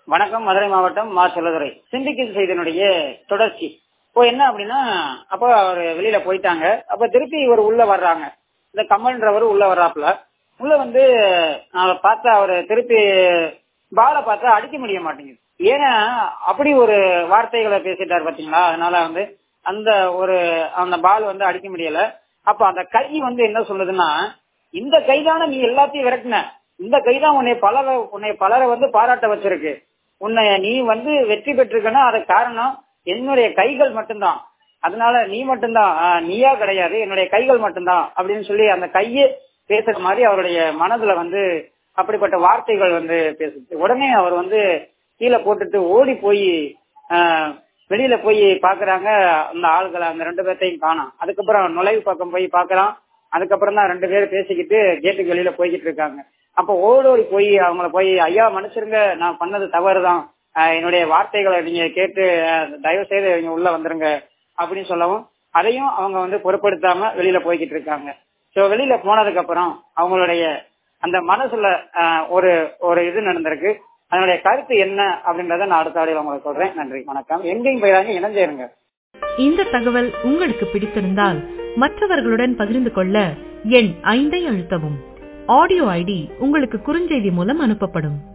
வணக்கம் மதுரை மாவட்டம் மா செல்லதுரை சிண்டிகேட் செய்தனுடைய தொடர்ச்சி இப்போ என்ன அப்படின்னா அப்போ அவர் வெளியில போயிட்டாங்க அப்ப திருப்பி இவர் உள்ள வர்றாங்க இந்த கமல்ன்றவர் உள்ள வர்றாப்புல உள்ள வந்து நான் பார்த்தா அவர் திருப்பி பாலை பார்த்தா அடிக்க முடிய மாட்டேங்குது ஏன்னா அப்படி ஒரு வார்த்தைகளை பேசிட்டார் பாத்தீங்களா அதனால வந்து அந்த ஒரு அந்த பால் வந்து அடிக்க முடியல அப்ப அந்த கை வந்து என்ன சொல்லுதுன்னா இந்த கைதான நீ எல்லாத்தையும் விரட்டின இந்த கைதான் உன்னை பலரை உன்னை பலரை வந்து பாராட்ட வச்சிருக்கு உன்னை நீ வந்து வெற்றி பெற்றிருக்கனா அது காரணம் என்னுடைய கைகள் மட்டும்தான் அதனால நீ மட்டும்தான் ஆஹ், நீயா கிடையாது என்னுடைய கைகள் மட்டும்தான் அப்படின்னு சொல்லி அந்த கையே பேசுற மாதிரி அவருடைய மனதுல வந்து அப்படிப்பட்ட வார்த்தைகள் வந்து பேசுச்சு உடனே அவர் வந்து கீழே போட்டுட்டு ஓடி போய் ஆஹ், வெளியில போய் பாக்குறாங்க அந்த ஆள்களை அந்த ரெண்டு பேர்த்தையும் காணோம் அதுக்கப்புறம் நுழைவு பக்கம் போய் பாக்குறான் அதுக்கப்புறம் தான் ரெண்டு பேரும் பேசிக்கிட்டு கேட்டுக்கு வெளியில போய்கிட்டு இருக்காங்க அப்ப ஓடோடி போய் அவங்கள போய் ஐயா மன்னிச்சிருங்க நான் பண்ணது தவறுதான் ஆஹ் என்னுடைய வார்த்தைகளை நீங்க கேட்டு ஆஹ் தயவு செய்து நீங்க உள்ள வந்துருங்க அப்படின்னு சொல்லவும் அதையும் அவங்க வந்து பொருட்படுத்தாம வெளியில போய்கிட்டு இருக்காங்க சோ வெளியில போனதுக்கு அப்புறம் அவங்களுடைய அந்த மனசுல ஆஹ் ஒரு ஒரு இது நடந்திருக்கு அதனுடைய கருத்து என்ன அப்படின்றத நான் அடுத்த ஆடியில் உங்களுக்கு சொல்றேன் நன்றி வணக்கம் எங்கேயும் போயிடாங்க இணைஞ்சிருங்க இந்த தகவல் உங்களுக்கு பிடித்திருந்தால் மற்றவர்களுடன் பகிர்ந்து கொள்ள எண் ஐந்தை அழுத்தவும் ஆடியோ ஐடி உங்களுக்கு குறுஞ்செய்தி மூலம் அனுப்பப்படும்